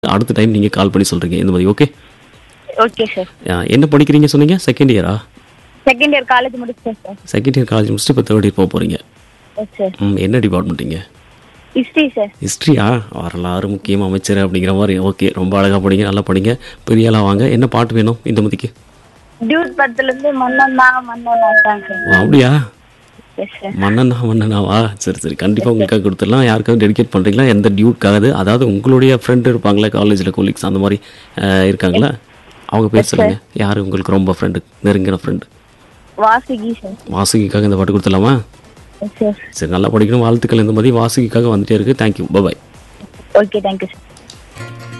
அடுத்த டைம் நீங்கள் கால் பண்ணி சொல்கிறீங்க இந்த மாதிரி ஓகே ஓகே சார் என்ன படிக்கிறீங்க சொன்னீங்க செகண்ட் இயரா செகண்ட் இயர் காலேஜ் முடிச்சிட்டேன் சார் செகண்ட் இயர் காலேஜ் முடிச்சுட்டு இப்போ தேர்ட் இயர் போக போகிறீங்க எஸ் சார் ம் என்ன டிபார்ட்மெண்ட்டிங்க ஹிஸ்ட்ரி சார் ஹிஸ்ட்ரியா வரலாறு முக்கியம் அமைச்சர் அப்படிங்கிற மாதிரி ஓகே ரொம்ப அழகாக படிங்க நல்லா படிங்க பெரிய ஆளாக வாங்க என்ன பாட்டு வேணும் இந்த மதிக்கு டியூட் படத்துல இருந்து மன்னன்னா மன்னனா தான் சார் ஓ, அப்படியா எஸ் சார் மன்னனா மன்னனாவா சரி சரி கண்டிப்பாக உங்களுக்காக கொடுத்துடலாம் யாருக்காவது டெடிகேட் பண்ணுறீங்களா எந்த டியூட்காவது அதாவது உங்களுடைய ஃப்ரெண்டு இருப்பாங்களே காலேஜில் கொலீக்ஸ் அந்த மாதிரி அஹ், இருக்காங்களா அவங்க பேர் சொல்லுங்க யார் உங்களுக்கு ரொம்ப ஃப்ரெண்டு நெருங்கின ஃப்ரெண்டு வாசுகி சார் வாசுகிக்காக இந்த பாட்டு கொடுத்துடலாமா எஸ் சார் சரி நல்லா படிக்கணும் வாழ்த்துக்கள் இந்த மாதிரி வாசுகிக்காக வந்துட்டே இருக்கு thank you bye bye okay thank you sir